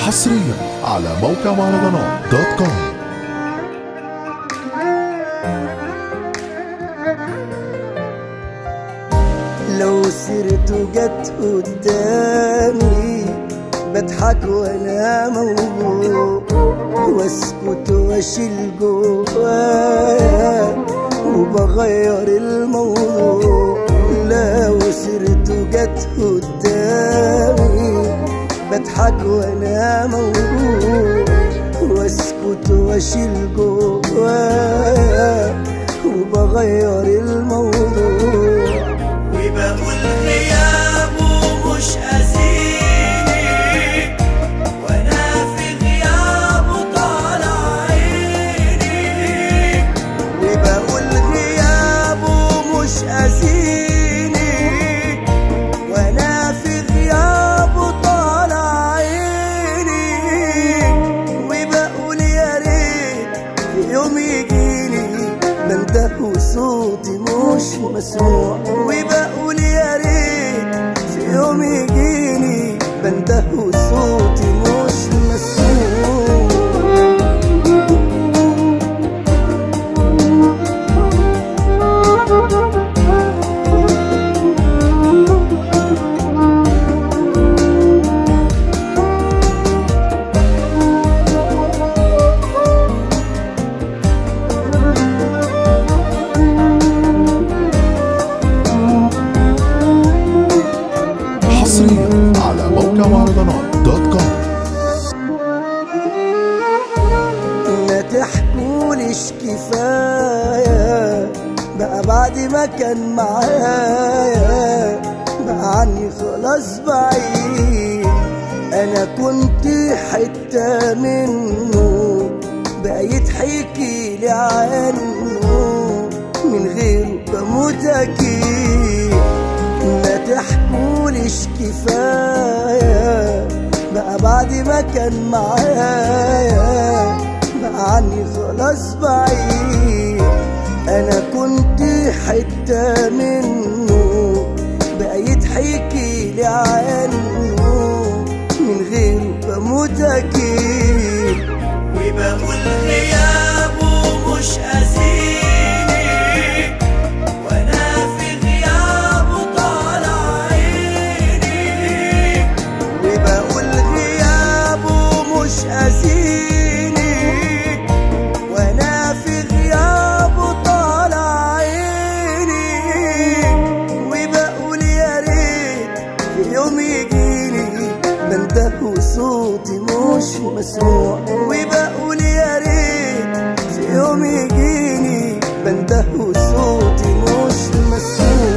حصريا على موقع مهرجانات دوت كوم لو سيرته جت قدامي بضحك وانا موجوع واسكت واشيل جوايا وبغير الموضوع لو سيرته جت قدامي بضحك وانا موجوع واسكت واشيل جوايا وبغير الموضوع وبقول غيابه مش أذيني وأنا في غيابه طالع عيني وبقول غيابه مش أذيني وأنا في غيابه طالع عيني وبقول يا ريت في يوم يجيني بنده وصوتي مش مسموع وبقول يا ريت في يوم يجيني بنده وصوتي مش مسموع حصريا على موقع مهرجانات دوت كوم ما تحكوليش كفاية بقى بعد ما كان معايا بقى عني خلاص بعيد أنا كنت حتة منه بقى يتحكي لي عنه من غيره بموت أكيد ما تحكوليش كفاية بقى بعد ما كان معايا بقى عني خلاص بعيد انا كنت حتة منه بقى يتحكي لي عنه من غيره بموت اكيد وبقول غيابه مش أذيني وأنا في غيابه طالع عيني وبقول غيابه مش أذيني وانا في غيابه طالع عيني وبقول يا ريت في يوم يجيني بنده وصوتي مش مسموع وبقول يا ريت في يوم يجيني بنده وصوتي مش مسموع